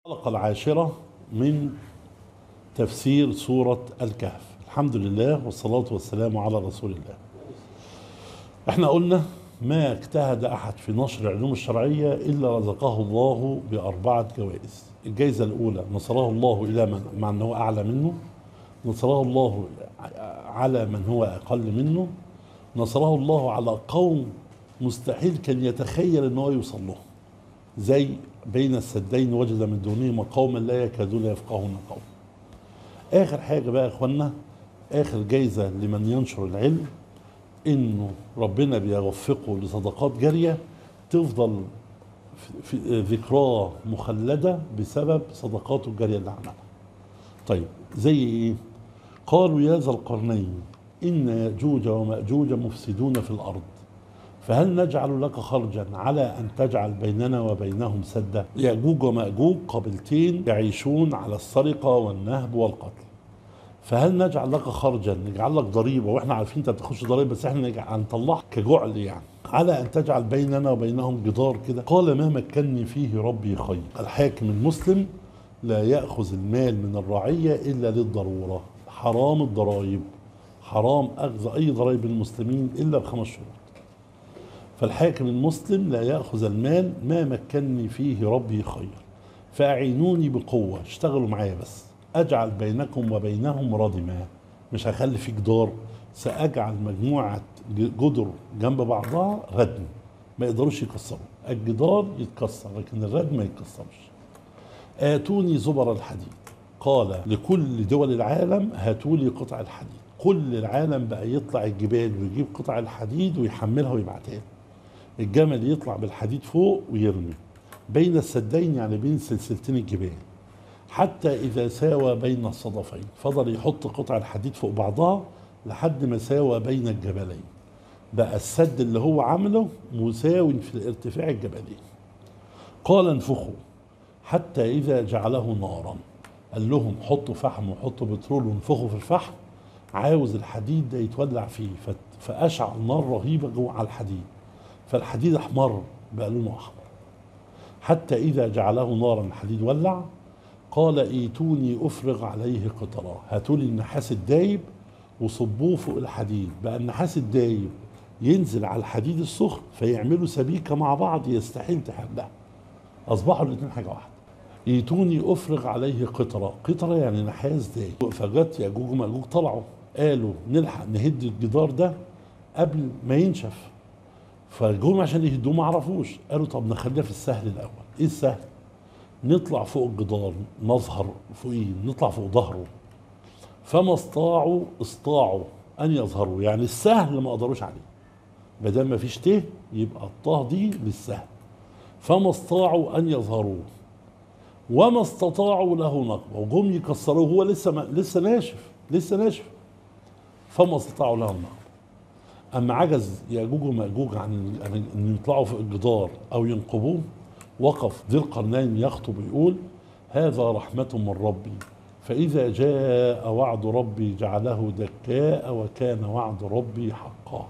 الحلقة العاشرة من تفسير سورة الكهف الحمد لله والصلاة والسلام على رسول الله احنا قلنا ما اجتهد احد في نشر العلوم الشرعية الا رزقه الله باربعة جوائز الجائزة الاولى نصره الله الى من مع ان هو اعلى منه نصره الله على من هو اقل منه نصره الله على قوم مستحيل كان يتخيل ان هو يوصل له زي بين السدين وجد من دونهما قوما لا يكادون يفقهون قوم اخر حاجه بقى يا اخوانا اخر جايزه لمن ينشر العلم انه ربنا بيوفقه لصدقات جاريه تفضل في ذكراه مخلده بسبب صدقاته الجاريه اللي عملها. طيب زي ايه؟ قالوا يا ذا القرنين ان ياجوج وماجوج مفسدون في الارض فهل نجعل لك خرجا على ان تجعل بيننا وبينهم سدا ياجوج وماجوج قبيلتين يعيشون على السرقه والنهب والقتل فهل نجعل لك خرجا نجعل لك ضريبه واحنا عارفين انت بتخش ضريبه بس احنا نجعل هنطلعك كجعل يعني على ان تجعل بيننا وبينهم جدار كده قال ما مكنني فيه ربي خير الحاكم المسلم لا ياخذ المال من الرعيه الا للضروره حرام الضرائب حرام اخذ اي ضرائب المسلمين الا بخمس شروط فالحاكم المسلم لا ياخذ المال ما مكنني فيه ربي خير فاعينوني بقوه اشتغلوا معايا بس اجعل بينكم وبينهم ردما مش هخلي في جدار ساجعل مجموعه جدر جنب بعضها ردم ما يقدروش يكسروا الجدار يتكسر لكن الردم ما يتكسرش اتوني زبر الحديد قال لكل دول العالم هاتوا لي قطع الحديد كل العالم بقى يطلع الجبال ويجيب قطع الحديد ويحملها ويبعتها الجمل يطلع بالحديد فوق ويرمي بين السدين يعني بين سلسلتين الجبال حتى إذا ساوى بين الصدفين فضل يحط قطع الحديد فوق بعضها لحد ما ساوى بين الجبلين بقى السد اللي هو عمله مساو في الارتفاع الجبلي قال انفخوا حتى إذا جعله نارا قال لهم حطوا فحم وحطوا بترول وانفخوا في الفحم عاوز الحديد ده يتولع فيه فأشعل نار رهيبة جوه على الحديد فالحديد احمر بقى لونه احمر حتى اذا جعله نارا الحديد ولع قال ايتوني افرغ عليه قطرا هاتوا لي النحاس الدايب وصبوه فوق الحديد بقى النحاس الدايب ينزل على الحديد السخن فيعملوا سبيكه مع بعض يستحيل تحلها اصبحوا الاثنين حاجه واحده ايتوني افرغ عليه قطرا قطرا يعني نحاس دايب فجت ياجوج وماجوج طلعوا قالوا نلحق نهد الجدار ده قبل ما ينشف فجم عشان يهدوه ما عرفوش قالوا طب نخليها في السهل الاول ايه السهل نطلع فوق الجدار نظهر فوقيه نطلع فوق ظهره فما استطاعوا استطاعوا ان يظهروا يعني السهل ما قدروش عليه ما دام ما فيش ته يبقى الطه دي للسهل فما استطاعوا ان يظهروا وما استطاعوا له نقبه وجم يكسروه هو لسه ما لسه ناشف لسه ناشف فما استطاعوا له نقبه اما عجز ياجوج وماجوج عن ان يطلعوا فوق الجدار او ينقبوه وقف ذي القرنين يخطب يقول هذا رحمة من ربي فإذا جاء وعد ربي جعله دكاء وكان وعد ربي حقا